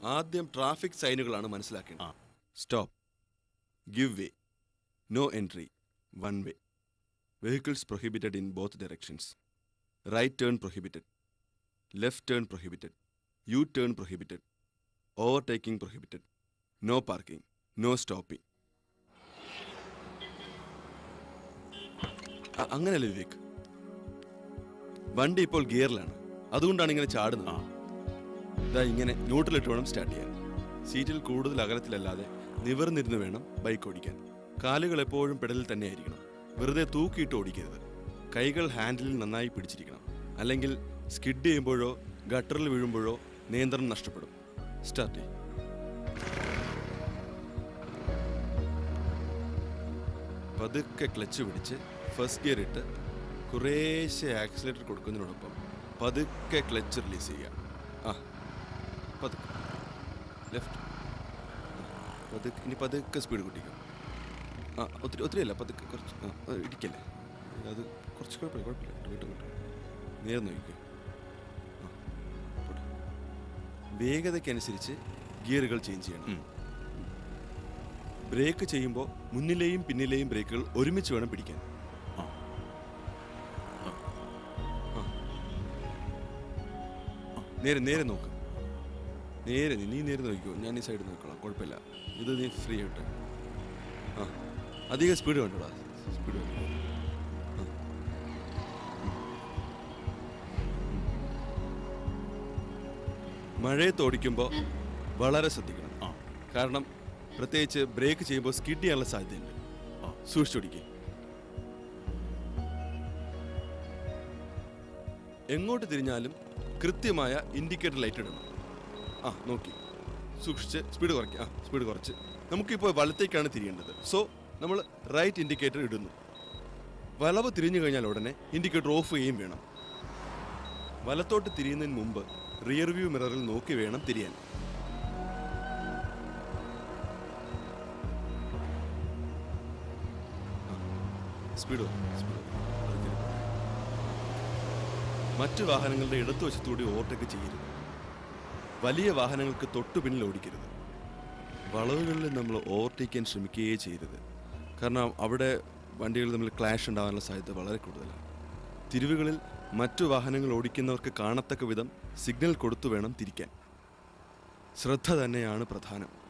ആദ്യം ട്രാഫിക് സൈനുകളാണ് മനസ്സിലാക്കേണ്ടത് ആ. Stop give way no entry one way vehicles prohibited in both directions right turn prohibited left turn prohibited U turn prohibited overtaking prohibited no parking no stopping അങ്ങനെയല്ലേ വിവേക് വണ്ടി ഇപ്പോൾ ഗിയറിലാണ് അതുകൊണ്ടാണ് ഇങ്ങനെ ചാടുന്നത് ആ. ഇതാ ഇങ്ങനെ ന്യൂട്രലിട്ട് വേണം സ്റ്റാർട്ട് ചെയ്യാൻ സീറ്റിൽ കൂടുതൽ അകലത്തിലല്ലാതെ നിവർന്നിരുന്ന് വേണം ബൈക്ക് ഓടിക്കാൻ കാലുകൾ എപ്പോഴും പെടലിൽ തന്നെ ആയിരിക്കണം വെറുതെ തൂക്കിയിട്ട് ഓടിക്കരുത് കൈകൾ ഹാൻഡിലിൽ നന്നായി പിടിച്ചിരിക്കണം അല്ലെങ്കിൽ സ്കിഡ് ചെയ്യുമ്പോഴോ ഗട്ടറിൽ വീഴുമ്പോഴോ നിയന്ത്രണം നഷ്ടപ്പെടും സ്റ്റാർട്ട് ചെയ്യും പതുക്കെ ക്ലച്ച് പിടിച്ച് ഫസ്റ്റ് ഗിയർ ഇട്ട് കുറേശ്ശെ ആക്സിലേറ്റർ കൊടുക്കുന്നതിനോടൊപ്പം പതുക്കെ ക്ലച്ച് റിലീസ് ചെയ്യുക ആ പതുക്കെ ലെഫ്റ്റ് പതുക്കെ ഇനി പതുക്കെ സ്പീഡ് കൂട്ടിക്കും ആ ഒത്തിരി ഒത്തിരി അല്ല പതുക്കെ കുറച്ച് ആ അത് ഇടിക്കല്ലേ അത് കുറച്ച് കുഴപ്പമില്ല കുഴപ്പമില്ല ഇങ്ങോട്ട് ഇങ്ങോട്ട് നേരെ നോക്കിക്കോ ആ പോട്ടെ. വേഗതയ്ക്കനുസരിച്ച് ഗിയറുകൾ ചേഞ്ച് ചെയ്യണം ഉം. ബ്രേക്ക് ചെയ്യുമ്പോൾ മുന്നിലെയും പിന്നിലെയും ബ്രേക്കുകൾ ഒരുമിച്ച് വേണം പിടിക്കാൻ ആ. നേരെ നേരെ നോക്ക് നേരെ നീ നീ നേരെ നോക്കിക്കോ ഞാൻ ഈ സൈഡ് നോക്കണം കുഴപ്പമില്ല ഇത് നീ ഫ്രീ ആയിട്ട് ആ അധികം സ്പീഡ് വേണ്ടടാ സ്പീഡ് വേണ്ട ആ. മഴയത്ത് ഓടിക്കുമ്പോൾ വളരെ ശ്രദ്ധിക്കണം ആ. കാരണം പ്രത്യേകിച്ച് ബ്രേക്ക് ചെയ്യുമ്പോൾ സ്കിഡ് ചെയ്യാനുള്ള സാധ്യതയുണ്ട് ആ. സൂക്ഷിച്ചോടിക്കുക എങ്ങോട്ട് തിരിഞ്ഞാലും കൃത്യമായ ഇൻഡിക്കേറ്റർ ലൈറ്റ് ഇടണം ആ നോക്കി സൂക്ഷിച്ച് സ്പീഡ് കുറയ്ക്കുക ആ സ്പീഡ് കുറച്ച് നമുക്കിപ്പോൾ വലത്തേക്കാണ് തിരിയേണ്ടത് സോ നമ്മൾ റൈറ്റ് ഇൻഡിക്കേറ്റർ ഇടുന്നു വളവ് തിരിഞ്ഞു കഴിഞ്ഞാൽ ഉടനെ ഇൻഡിക്കേറ്റർ ഓഫ് ചെയ്യുകയും വേണം വലത്തോട്ട് തിരിയുന്നതിന് മുമ്പ് റിയർ വ്യൂ മിററിൽ നോക്കി വേണം തിരിയാൻ സ്പീഡ് സ്പീഡ് മറ്റു വാഹനങ്ങളുടെ ഇടതുവശത്തൂടി ഓവർടേക്ക് ചെയ്യരുത് വലിയ വാഹനങ്ങൾക്ക് തൊട്ടു പിന്നിൽ ഓടിക്കരുത് വളവുകളിൽ നമ്മൾ ഓവർടേക്കാൻ ശ്രമിക്കുകയേ ചെയ്യരുത് കാരണം അവിടെ വണ്ടികൾ തമ്മിൽ ക്ലാഷ് ഉണ്ടാകാനുള്ള സാധ്യത വളരെ കൂടുതലാണ് തിരിവുകളിൽ മറ്റു വാഹനങ്ങൾ ഓടിക്കുന്നവർക്ക് കാണത്തക്ക വിധം സിഗ്നൽ കൊടുത്തു വേണം തിരിക്കാൻ ശ്രദ്ധ തന്നെയാണ് പ്രധാനം